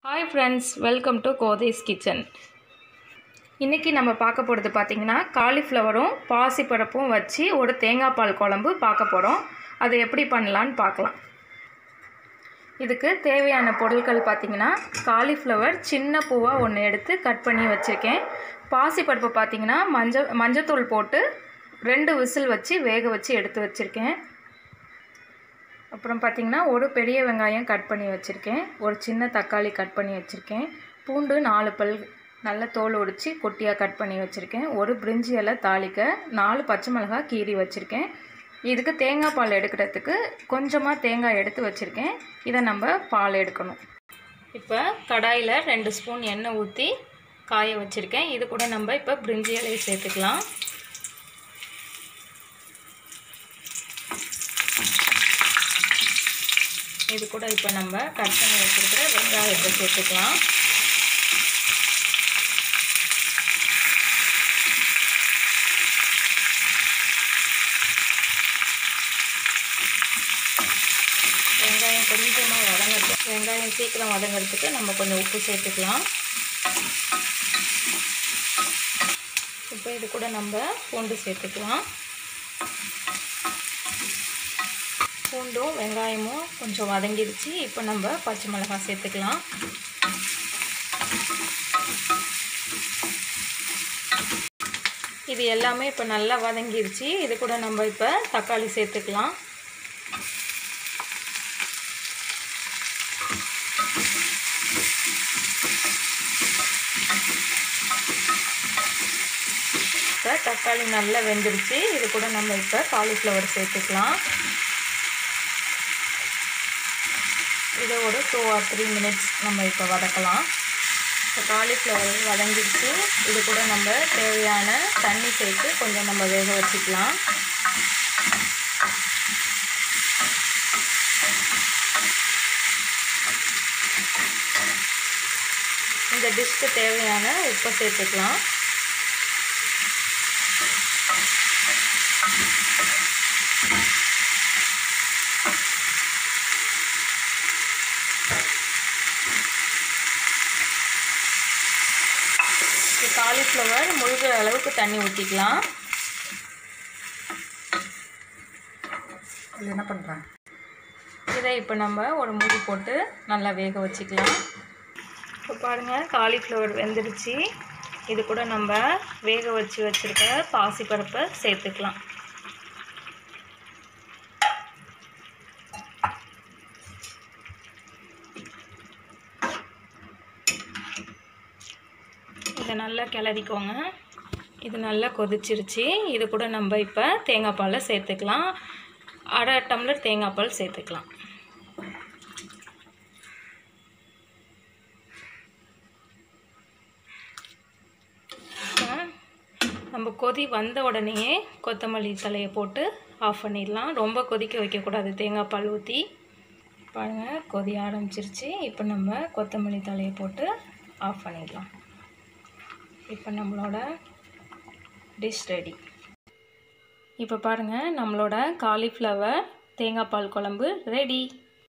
hi friends welcome to கோதேஸ் kitchen இன்றைக்கி நம்ம பார்க்க போகிறது பார்த்திங்கன்னா காலிஃப்ளவரும் பாசிப்பருப்பும் வச்சு ஒரு தேங்காய் பால் குழம்பு பார்க்க போகிறோம் அதை எப்படி பண்ணலான்னு பார்க்கலாம் இதுக்கு தேவையான பொருட்கள் பார்த்திங்கன்னா காலிஃப்ளவர் சின்ன பூவாக ஒன்று எடுத்து கட் பண்ணி வச்சுருக்கேன் பாசிப்பருப்பு பார்த்திங்கன்னா மஞ்சள் மஞ்சத்தூள் போட்டு ரெண்டு விசில் வச்சு வேக வச்சு எடுத்து வச்சுருக்கேன் அப்புறம் பார்த்திங்கன்னா ஒரு பெரிய வெங்காயம் கட் பண்ணி வச்சுருக்கேன் ஒரு சின்ன தக்காளி கட் பண்ணி வச்சுருக்கேன் பூண்டு நாலு பல் நல்ல தோல் உடித்து குட்டியாக கட் பண்ணி வச்சுருக்கேன் ஒரு பிரிஞ்சி இலை தாளிக்க நாலு பச்சை மிளகாய் கீறி வச்சுருக்கேன் இதுக்கு தேங்காய் பால் எடுக்கிறதுக்கு கொஞ்சமாக தேங்காய் எடுத்து வச்சுருக்கேன் இதை நம்ம பால் எடுக்கணும் இப்போ கடாயில் ரெண்டு ஸ்பூன் எண்ணெய் ஊற்றி காய வச்சுருக்கேன் இது கூட நம்ம இப்போ பிரிஞ்சி இலையை சேர்த்துக்கலாம் இது கூட இப்போ நம்ம கட் பண்ணி வச்சுருக்கிற வெங்காயத்தை சேர்த்துக்கலாம் வெங்காயம் கொஞ்சமாக வதங்கிறது வெங்காயம் சீக்கிரம் வதங்கிறதுக்கு நம்ம கொஞ்சம் உப்பு சேர்த்துக்கலாம் இப்போ இது கூட நம்ம பூண்டு சேர்த்துக்கலாம் பூண்டும் வெங்காயமும் கொஞ்சம் வதங்கிடுச்சு இப்போ நம்ம பச்சை மிளகாய் சேர்த்துக்கலாம் இது எல்லாமே இப்போ நல்லா வதங்கிடுச்சு இது கூட நம்ம இப்போ தக்காளி சேர்த்துக்கலாம் இப்போ தக்காளி நல்லா வெந்துருச்சு இது கூட நம்ம இப்போ காலிஃப்ளவர் சேர்த்துக்கலாம் இதை ஒரு டூ ஆர் த்ரீ மினிட்ஸ் நம்ம இப்போ வதக்கலாம் இப்போ காலிஃப்ளவர் வதங்கிடுச்சு இது கூட நம்ம தேவையான தண்ணி சேர்த்து கொஞ்சம் நம்ம வேக வச்சுக்கலாம் இந்த டிஷ்க்கு தேவையான உப்பை சேர்த்துக்கலாம் காலிஃப்ளவர் முழுகிற அளவுக்கு தண்ணி ஊற்றிக்கலாம் இதில் என்ன பண்ணுறாங்க இதை இப்போ நம்ம ஒரு மூடி போட்டு நல்லா வேக வச்சுக்கலாம் இப்போ பாருங்கள் காலிஃப்ளவர் வெந்துடுச்சு இது கூட நம்ம வேக வச்சு வச்சுருக்க பாசிப்பருப்பை சேர்த்துக்கலாம் இதை நல்லா கிளறிக்கோங்க இது நல்லா கொதிச்சிருச்சு இது கூட நம்ம இப்போ தேங்காய் பாலை சேர்த்துக்கலாம் அரை டம்ளர் தேங்காய் பால் சேர்த்துக்கலாம் நம்ம கொதி வந்த உடனேயே கொத்தமல்லி தலையை போட்டு ஆஃப் பண்ணிடலாம் ரொம்ப கொதிக்க வைக்கக்கூடாது தேங்காய் பால் ஊற்றி பாருங்கள் கொதி ஆரம்பிச்சிருச்சு இப்போ நம்ம கொத்தமல்லி தலையை போட்டு ஆஃப் பண்ணிடலாம் இப்போ நம்மளோட டிஷ் ரெடி இப்போ பாருங்கள் நம்மளோட காலிஃப்ளவர் தேங்காய் பால் குழம்பு ரெடி